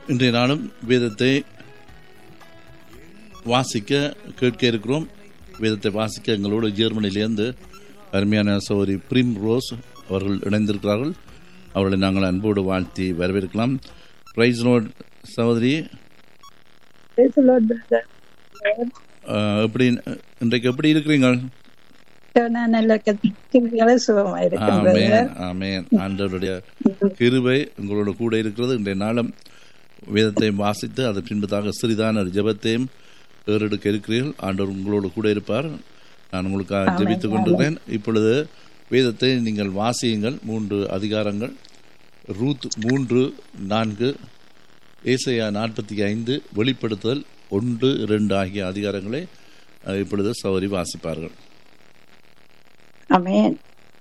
இன்றைய நாளும் வேதத்தை வாசிக்க கேட்க இருக்கிறோம் வேதத்தை வாசிக்க எங்களோடு ஜெர்மனியிலேருந்து அருமையான சௌரி பிரிம் ரோஸ் அவர்கள் இணைந்திருக்கிறார்கள் அவர்களை நாங்கள் அன்போடு வாழ்த்தி வரவேற்கலாம் பிரைஸ் நோட் சகோதரி Praise the Lord, brother. Ah, எப்படி இன்றைக்கு எப்படி இருக்கிறீங்க நான் நல்ல கத்திரிகளை சுகமா இருக்கேன் ஆமேன் brother. ஆமேன் ஆண்டவருடைய கிருபை உங்களோட கூட இருக்கிறது இன்றைய நாளும் வேதத்தை வாசித்து அது பின்பதாக சிறிதான ஒரு ஜெபத்தையும் ஏறெடுக்க இருக்கிறீர்கள் ஆண்டவர் உங்களோடு கூட இருப்பார் நான் உங்களுக்காக ஜெபித்துக் கொண்டிருக்கிறேன் இப்பொழுது வேதத்தை நீங்கள் வாசியுங்கள் மூன்று அதிகாரங்கள் ரூத் மூன்று நான்கு ஏசையா நாற்பத்தி ஐந்து வெளிப்படுத்துதல் ஒன்று இரண்டு ஆகிய அதிகாரங்களை அஹ், இப்பொழுது சௌரி வாசிப்பார்கள் ஆமென்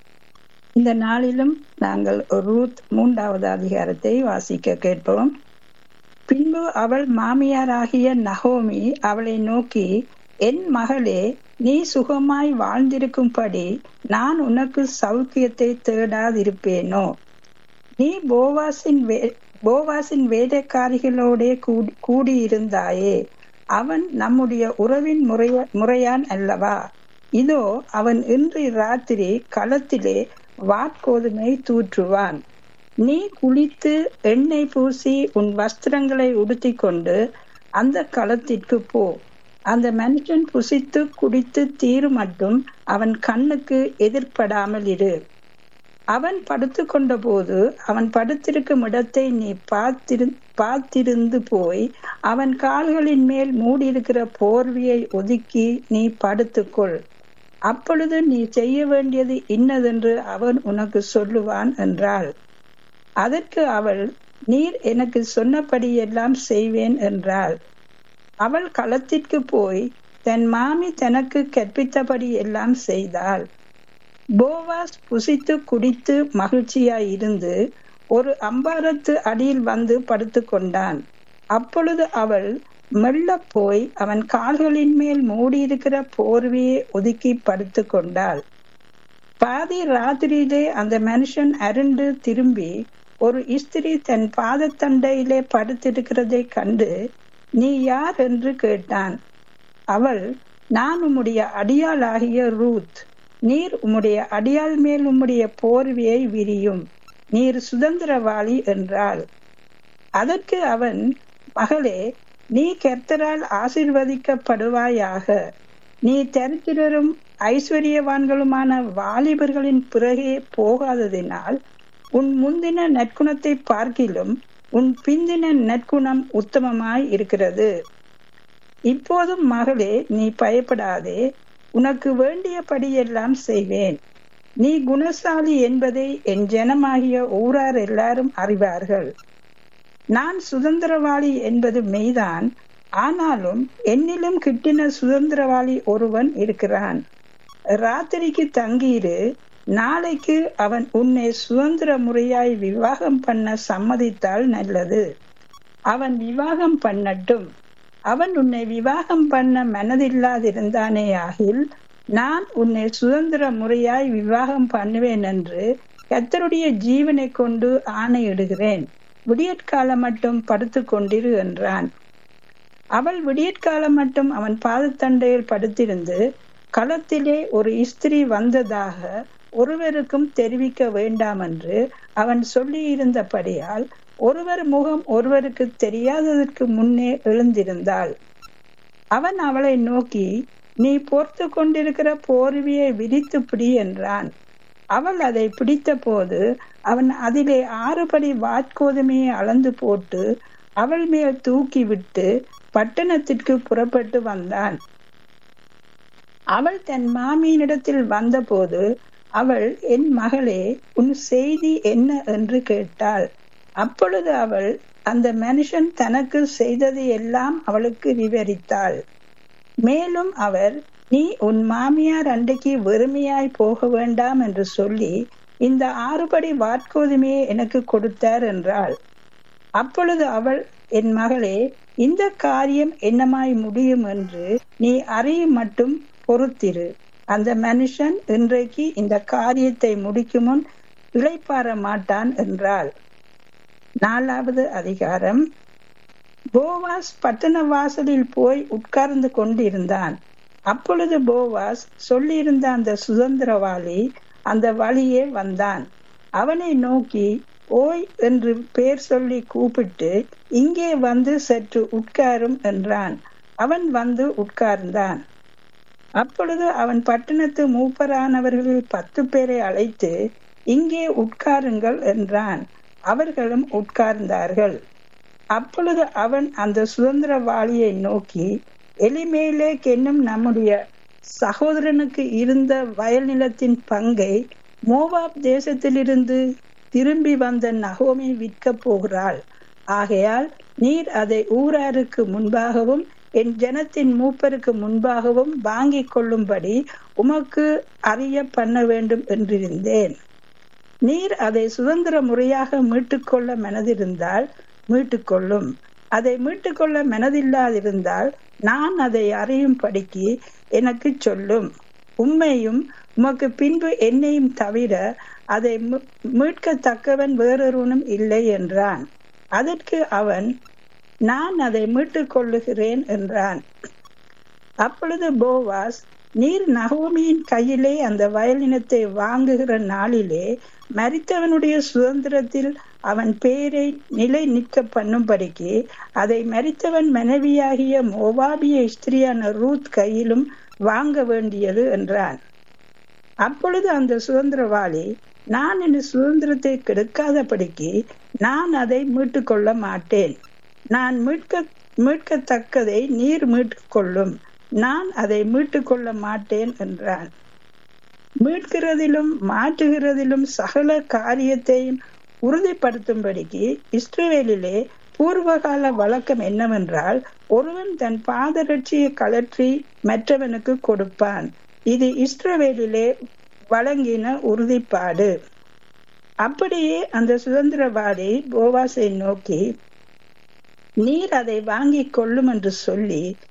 இந்த நாளிலும் நாங்கள் ரூத் மூன்றாவது அதிகாரத்தை வாசிக்க கேட்போம் பின்பு அவள் மாமியாராகிய நகோமி அவளை நோக்கி என் மகளே நீ சுகமாய் வாழ்ந்திருக்கும்படி நான் உனக்கு சௌக்கியத்தை தேடாதிருப்பேனோ நீ போவாசின் வே போவாசின் வேலைக்காரிகளோடே கூடி கூடியிருந்தாயே அவன் நம்முடைய உறவின் முறைய முறையான் அல்லவா இதோ அவன் இன்று ராத்திரி களத்திலே வாட்கோதுமை தூற்றுவான் நீ குளித்து எண்ணெய் பூசி உன் வஸ்திரங்களை உடுத்திக் கொண்டு அந்த களத்திற்கு போ அந்த மனுஷன் புசித்து குடித்து தீரு மட்டும் அவன் கண்ணுக்கு எதிர்ப்படாமல் இரு அவன் படுத்துக்கொண்ட போது அவன் படுத்திருக்கும் இடத்தை நீ பார்த்திரு பார்த்திருந்து போய் அவன் கால்களின் மேல் மூடியிருக்கிற போர்வையை ஒதுக்கி நீ படுத்துக்கொள் அப்பொழுது நீ செய்ய வேண்டியது இன்னதென்று அவன் உனக்கு சொல்லுவான் என்றாள் அதற்கு அவள் நீர் எனக்கு சொன்னபடியெல்லாம் செய்வேன் என்றாள் அவள் களத்திற்கு போய் தன் மாமி தனக்கு கற்பித்தபடி எல்லாம் செய்தாள் போவாஸ் புசித்து குடித்து மகிழ்ச்சியாய் இருந்து ஒரு அம்பாரத்து அடியில் வந்து படுத்துக் கொண்டான் அப்பொழுது அவள் மெல்ல போய் அவன் கால்களின் மேல் மூடியிருக்கிற போர்வையை ஒதுக்கி படுத்துக் கொண்டாள் பாதி ராத்திரியிலே அந்த மனுஷன் அருண்டு திரும்பி ஒரு இஸ்திரி தன் பாதத்தண்டையிலே படுத்திருக்கிறதை கண்டு நீ யார் என்று கேட்டான் அவள் நான் உம்முடைய அடியாளாகிய ரூத் நீர் உம்முடைய அடியாள் மேல் உம்முடைய போர்வையை விரியும் நீர் சுதந்திரவாளி என்றாள் அதற்கு அவன் மகளே நீ கர்த்தரால் ஆசிர்வதிக்கப்படுவாயாக நீ தரித்திரரும் ஐஸ்வர்யவான்களுமான வாலிபர்களின் பிறகே போகாததினால் உன் முந்தின நற்குணத்தை பார்க்கிலும் உன் பிந்தின நற்குணம் உத்தமமாய் இருக்கிறது இப்போதும் மகளே நீ பயப்படாதே உனக்கு வேண்டியபடியெல்லாம் செய்வேன் நீ குணசாலி என்பதை என் ஜனமாகிய ஊரார் எல்லாரும் அறிவார்கள் நான் சுதந்திரவாளி என்பது மெய்தான் ஆனாலும் என்னிலும் கிட்டின சுதந்திரவாளி ஒருவன் இருக்கிறான் ராத்திரிக்கு தங்கியிரு நாளைக்கு அவன் உன்னை சுதந்திர முறையாய் விவாகம் பண்ண சம்மதித்தால் நல்லது அவன் விவாகம் பண்ணட்டும் அவன் உன்னை விவாகம் பண்ண மனதில்லாதிருந்தானே ஆகில் நான் உன்னை சுதந்திர முறையாய் விவாகம் பண்ணுவேன் என்று கத்தருடைய ஜீவனை கொண்டு ஆணையிடுகிறேன் விடியற்காலம் மட்டும் படுத்து கொண்டிரு என்றான் அவள் விடியற்காலம் மட்டும் அவன் பாதத்தண்டையில் படுத்திருந்து களத்திலே ஒரு இஸ்திரி வந்ததாக ஒருவருக்கும் தெரிவிக்க வேண்டாம் என்று அவன் சொல்லியிருந்தபடியால் ஒருவர் முகம் ஒருவருக்கு தெரியாததற்கு முன்னே எழுந்திருந்தாள் அவன் அவளை நோக்கி நீ பொறுத்து கொண்டிருக்கிற போர்வையை விரித்து பிடி என்றான் அவள் அதை பிடித்த போது அவன் அதிலே ஆறுபடி வாட்கோதுமையை அளந்து போட்டு அவள் மேல் தூக்கி விட்டு பட்டணத்திற்கு புறப்பட்டு வந்தான் அவள் தன் மாமியினிடத்தில் வந்தபோது அவள் என் மகளே உன் செய்தி என்ன என்று கேட்டாள் அப்பொழுது அவள் அந்த மனுஷன் தனக்கு செய்தது எல்லாம் அவளுக்கு விவரித்தாள் மேலும் அவர் நீ உன் மாமியார் அன்றைக்கு வெறுமையாய் போக வேண்டாம் என்று சொல்லி இந்த ஆறுபடி வாட்கோதுமையை எனக்கு கொடுத்தார் என்றாள் அப்பொழுது அவள் என் மகளே இந்த காரியம் என்னமாய் முடியும் என்று நீ அறியும் மட்டும் பொறுத்திரு அந்த மனுஷன் இன்றைக்கு இந்த காரியத்தை முடிக்கும் முன் இளைப்பாற மாட்டான் என்றாள் நாலாவது அதிகாரம் போவாஸ் பட்டண வாசலில் போய் உட்கார்ந்து கொண்டிருந்தான் அப்பொழுது போவாஸ் சொல்லியிருந்த அந்த சுதந்திரவாளி அந்த வழியே வந்தான் அவனை நோக்கி ஓய் என்று பேர் சொல்லி கூப்பிட்டு இங்கே வந்து சற்று உட்காரும் என்றான் அவன் வந்து உட்கார்ந்தான் அப்பொழுது அவன் பட்டணத்து மூப்பரானவர்களில் பத்து பேரை அழைத்து இங்கே உட்காருங்கள் என்றான் அவர்களும் உட்கார்ந்தார்கள் அப்பொழுது அவன் அந்த சுதந்திரவாளியை நோக்கி எலிமேலேக் என்னும் நம்முடைய சகோதரனுக்கு இருந்த வயல் நிலத்தின் பங்கை மோவாப் தேசத்திலிருந்து திரும்பி வந்த நகோமி விற்கப் போகிறாள் ஆகையால் நீர் அதை ஊராருக்கு முன்பாகவும் என் ஜனத்தின் மூப்பருக்கு முன்பாகவும் வாங்கிக் கொள்ளும்படி உமக்கு அறிய பண்ண வேண்டும் என்றிருந்தேன் நீர் அதை சுதந்திர முறையாக மீட்டுக்கொள்ள மனதிருந்தால் மீட்டுக்கொள்ளும் அதை மீட்டுக்கொள்ள மனதில்லாதிருந்தால் நான் அதை அறியும்படிக்கு எனக்கு சொல்லும் உண்மையும் உமக்கு பின்பு என்னையும் தவிர அதை மீட்கத்தக்கவன் வேறொருவனும் இல்லை என்றான் அதற்கு அவன் நான் அதை மீட்டுக் கொள்ளுகிறேன் என்றான் அப்பொழுது போவாஸ் நீர் நகோமியின் கையிலே அந்த வயலினத்தை வாங்குகிற நாளிலே மரித்தவனுடைய சுதந்திரத்தில் அவன் பேரை நிலை நிற்க பண்ணும்படிக்கு அதை மரித்தவன் மனைவியாகிய மோவாபிய ஸ்திரியான ரூத் கையிலும் வாங்க வேண்டியது என்றான் அப்பொழுது அந்த சுதந்திரவாளி நான் என் சுதந்திரத்தை கெடுக்காதபடிக்கு நான் அதை மீட்டுக் கொள்ள மாட்டேன் நான் மீட்க மீட்கத்தக்கதை நீர் மீட்டுக் கொள்ளும் நான் அதை மீட்டுக் கொள்ள மாட்டேன் என்றான் மீட்கிறதிலும் மாற்றுகிறதிலும் சகல காரியத்தையும் உறுதிப்படுத்தும்படிக்கு இஸ்ரேலிலே பூர்வகால வழக்கம் என்னவென்றால் ஒருவன் தன் பாதரட்சியை கலற்றி மற்றவனுக்கு கொடுப்பான் இது இஸ்ரவேலிலே வழங்கின உறுதிப்பாடு அப்படியே அந்த சுதந்திரவாதி போவாசை நோக்கி நீர் அதை வாங்கிக் கொள்ளும் என்று சொல்லி